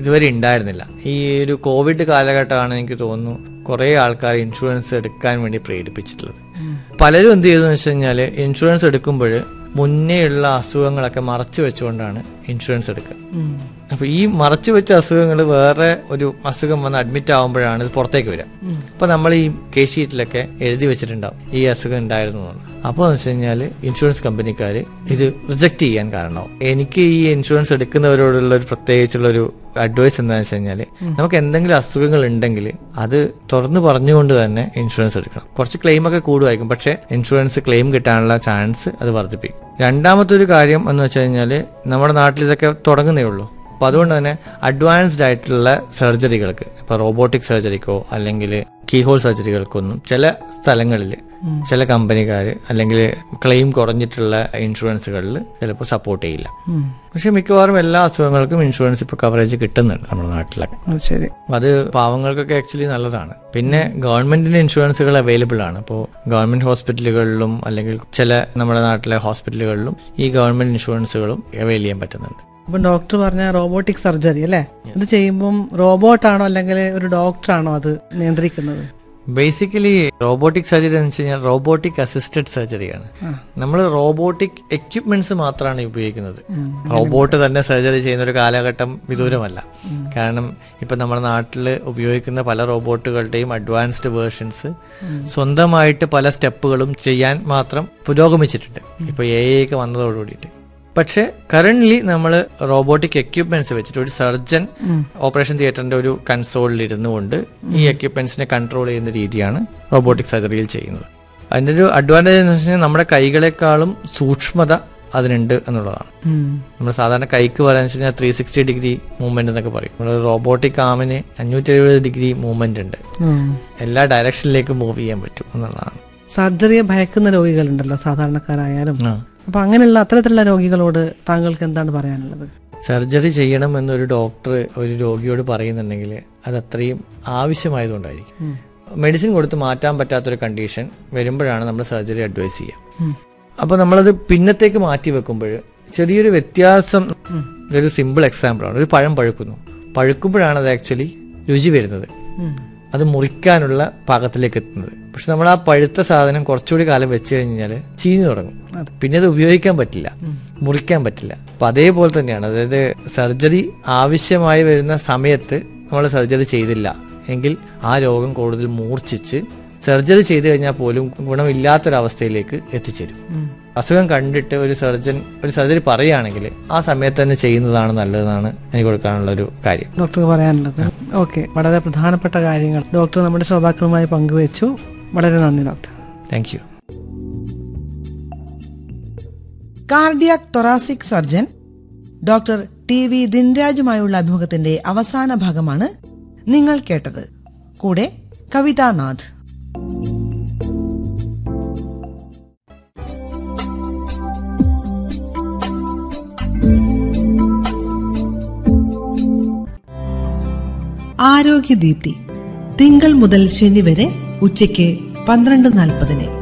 ഇതുവരെ ഉണ്ടായിരുന്നില്ല ഈ ഒരു കോവിഡ് കാലഘട്ടമാണ് എനിക്ക് തോന്നുന്നു കുറേ ആൾക്കാർ ഇൻഷുറൻസ് എടുക്കാൻ വേണ്ടി പ്രേരിപ്പിച്ചിട്ടുള്ളത് പലരും എന്ത് ചെയ്തെന്ന് വെച്ച് കഴിഞ്ഞാൽ ഇൻഷുറൻസ് എടുക്കുമ്പോൾ മുന്നേയുള്ള അസുഖങ്ങളൊക്കെ മറച്ചു വെച്ചുകൊണ്ടാണ് ഇൻഷുറൻസ് എടുക്കുക അപ്പൊ ഈ മറച്ചു വെച്ച അസുഖങ്ങൾ വേറെ ഒരു അസുഖം വന്ന് അഡ്മിറ്റ് ആവുമ്പോഴാണ് ഇത് പുറത്തേക്ക് വരിക അപ്പൊ നമ്മൾ ഈ കേസ് ഷീറ്റിലൊക്കെ എഴുതി വെച്ചിട്ടുണ്ടാവും ഈ അസുഖം ഉണ്ടായിരുന്നു എന്ന് അപ്പോൾ എന്ന് വെച്ച് കഴിഞ്ഞാൽ ഇൻഷുറൻസ് കമ്പനിക്കാർ ഇത് റിജക്ട് ചെയ്യാൻ കാരണമാവും എനിക്ക് ഈ ഇൻഷുറൻസ് എടുക്കുന്നവരോടുള്ള ഒരു പ്രത്യേകിച്ചുള്ള ഒരു അഡ്വൈസ് എന്താണെന്ന് വെച്ച് കഴിഞ്ഞാൽ നമുക്ക് എന്തെങ്കിലും അസുഖങ്ങൾ ഉണ്ടെങ്കിൽ അത് തുറന്നു പറഞ്ഞുകൊണ്ട് തന്നെ ഇൻഷുറൻസ് എടുക്കണം കുറച്ച് ക്ലെയിം ഒക്കെ കൂടുമായിരിക്കും പക്ഷേ ഇൻഷുറൻസ് ക്ലെയിം കിട്ടാനുള്ള ചാൻസ് അത് വർദ്ധിപ്പിക്കും രണ്ടാമത്തെ ഒരു കാര്യം എന്ന് വെച്ച് കഴിഞ്ഞാൽ നമ്മുടെ നാട്ടിൽ ഇതൊക്കെ തുടങ്ങുന്നേ ഉള്ളൂ അപ്പോൾ അതുകൊണ്ട് തന്നെ അഡ്വാൻസ്ഡ് ആയിട്ടുള്ള സർജറികൾക്ക് ഇപ്പോൾ റോബോട്ടിക് സർജറിക്കോ അല്ലെങ്കിൽ കീഹോൾ സർജറികൾക്കൊന്നും ചില സ്ഥലങ്ങളിൽ ചില കമ്പനിക്കാർ അല്ലെങ്കിൽ ക്ലെയിം കുറഞ്ഞിട്ടുള്ള ഇൻഷുറൻസുകളിൽ ചിലപ്പോൾ സപ്പോർട്ട് ചെയ്യില്ല പക്ഷെ മിക്കവാറും എല്ലാ അസുഖങ്ങൾക്കും ഇൻഷുറൻസ് ഇപ്പോൾ കവറേജ് കിട്ടുന്നുണ്ട് നമ്മുടെ നാട്ടിലൊക്കെ അത് ശരി അത് പാവങ്ങൾക്കൊക്കെ ആക്ച്വലി നല്ലതാണ് പിന്നെ ഗവൺമെന്റിന്റെ ഇൻഷുറൻസുകൾ അവൈലബിൾ ആണ് അപ്പോൾ ഗവൺമെന്റ് ഹോസ്പിറ്റലുകളിലും അല്ലെങ്കിൽ ചില നമ്മുടെ നാട്ടിലെ ഹോസ്പിറ്റലുകളിലും ഈ ഗവൺമെന്റ് ഇൻഷുറൻസുകളും അവൈൽ ചെയ്യാൻ പറ്റുന്നുണ്ട് അപ്പൊ ഡോക്ടർ പറഞ്ഞ റോബോട്ടിക് സർജറി അല്ലേ ഇത് ചെയ്യുമ്പം റോബോട്ടാണോ അല്ലെങ്കിൽ ഒരു ഡോക്ടറാണോ അത് നിയന്ത്രിക്കുന്നത് ബേസിക്കലി റോബോട്ടിക് സർജറി എന്ന് വെച്ച് കഴിഞ്ഞാൽ റോബോട്ടിക് അസിസ്റ്റഡ് സർജറിയാണ് നമ്മൾ റോബോട്ടിക് എക്യുപ്മെന്റ്സ് മാത്രമാണ് ഉപയോഗിക്കുന്നത് റോബോട്ട് തന്നെ സർജറി ചെയ്യുന്ന ഒരു കാലഘട്ടം വിദൂരമല്ല കാരണം ഇപ്പൊ നമ്മുടെ നാട്ടിൽ ഉപയോഗിക്കുന്ന പല റോബോട്ടുകളുടെയും അഡ്വാൻസ്ഡ് വേർഷൻസ് സ്വന്തമായിട്ട് പല സ്റ്റെപ്പുകളും ചെയ്യാൻ മാത്രം പുരോഗമിച്ചിട്ടുണ്ട് ഇപ്പൊ എ ഒക്കെ വന്നതോടുകൂടിയിട്ട് പക്ഷെ കറന്റ്ലി നമ്മൾ റോബോട്ടിക് എക്യുപ്മെന്റ്സ് വെച്ചിട്ട് ഒരു സർജൻ ഓപ്പറേഷൻ തിയേറ്ററിന്റെ ഒരു കൺസോളിൽ ഇരുന്നു കൊണ്ട് ഈ എക്യുപ്മെന്റ്സിനെ കൺട്രോൾ ചെയ്യുന്ന രീതിയാണ് റോബോട്ടിക് സർജറിയിൽ ചെയ്യുന്നത് അതിന്റെ ഒരു അഡ്വാൻറ്റേജ് എന്ന് വെച്ച് കഴിഞ്ഞാൽ നമ്മുടെ കൈകളെക്കാളും സൂക്ഷ്മത അതിനുണ്ട് എന്നുള്ളതാണ് നമ്മൾ സാധാരണ കൈക്ക് പറയാന്ന് വെച്ച് കഴിഞ്ഞാൽ ത്രീ സിക്സ്റ്റി ഡിഗ്രി മൂവ്മെന്റ് എന്നൊക്കെ പറയും നമ്മൾ റോബോട്ടിക് ആമിന് അഞ്ഞൂറ്റി എഴുപത് ഡിഗ്രി മൂവ്മെന്റ് ഉണ്ട് എല്ലാ ഡയറക്ഷനിലേക്കും മൂവ് ചെയ്യാൻ പറ്റും എന്നുള്ളതാണ് സർജറിയെ ഭയക്കുന്ന രോഗികളുണ്ടല്ലോ സാധാരണക്കാരായാലും ആ. അപ്പൊ അങ്ങനെയുള്ള അത്തരത്തിലുള്ള രോഗികളോട് താങ്കൾക്ക് എന്താണ് പറയാനുള്ളത് സർജറി ചെയ്യണം എന്നൊരു ഡോക്ടർ ഒരു രോഗിയോട് പറയുന്നുണ്ടെങ്കിൽ അത് അത്രയും ആവശ്യമായതുകൊണ്ടായിരിക്കും മെഡിസിൻ കൊടുത്ത് മാറ്റാൻ പറ്റാത്തൊരു കണ്ടീഷൻ വരുമ്പോഴാണ് നമ്മൾ സർജറി അഡ്വൈസ് ചെയ്യുക അപ്പോൾ നമ്മളത് പിന്നത്തേക്ക് മാറ്റി വെക്കുമ്പോൾ ചെറിയൊരു വ്യത്യാസം ഒരു സിമ്പിൾ എക്സാമ്പിളാണ് ഒരു പഴം പഴുക്കുന്നു പഴുക്കുമ്പോഴാണ് അത് ആക്ച്വലി രുചി വരുന്നത് അത് മുറിക്കാനുള്ള പാകത്തിലേക്ക് എത്തുന്നത് പക്ഷെ നമ്മൾ ആ പഴുത്ത സാധനം കുറച്ചുകൂടി കാലം വെച്ച് കഴിഞ്ഞാൽ ചീഞ്ഞു തുടങ്ങും പിന്നെ അത് ഉപയോഗിക്കാൻ പറ്റില്ല മുറിക്കാൻ പറ്റില്ല അപ്പൊ അതേപോലെ തന്നെയാണ് അതായത് സർജറി ആവശ്യമായി വരുന്ന സമയത്ത് നമ്മൾ സർജറി ചെയ്തില്ല എങ്കിൽ ആ രോഗം കൂടുതൽ മൂർച്ഛിച്ച് സർജറി ചെയ്തു കഴിഞ്ഞാൽ പോലും ഗുണമില്ലാത്തൊരവസ്ഥയിലേക്ക് എത്തിച്ചേരും അസുഖം കണ്ടിട്ട് ഒരു സർജൻ ഒരു സർജറി പറയുകയാണെങ്കിൽ ആ സമയത്ത് തന്നെ ചെയ്യുന്നതാണ് നല്ലതെന്നാണ് എനിക്ക് കൊടുക്കാനുള്ള ഒരു കാര്യം ഡോക്ടർക്ക് പറയാനുള്ളത് ഓക്കെ വളരെ പ്രധാനപ്പെട്ട കാര്യങ്ങൾ ഡോക്ടർ നമ്മുടെ ശ്രോതാക്കളുമായി പങ്കുവച്ചു വളരെ നന്ദി doctor thank you cardiac thoracic surgeon doctor T V ദിൻരാജുമായുള്ള അഭിമുഖത്തിന്റെ അവസാന ഭാഗമാണ് നിങ്ങൾ കേട്ടത് കൂടെ കവിതാനാഥ് ആരോഗ്യദീപ്തി തിങ്കൾ മുതൽ ശനി വരെ ഉച്ചയ്ക്ക് പന്ത്രണ്ട് നാൽപ്പതിന്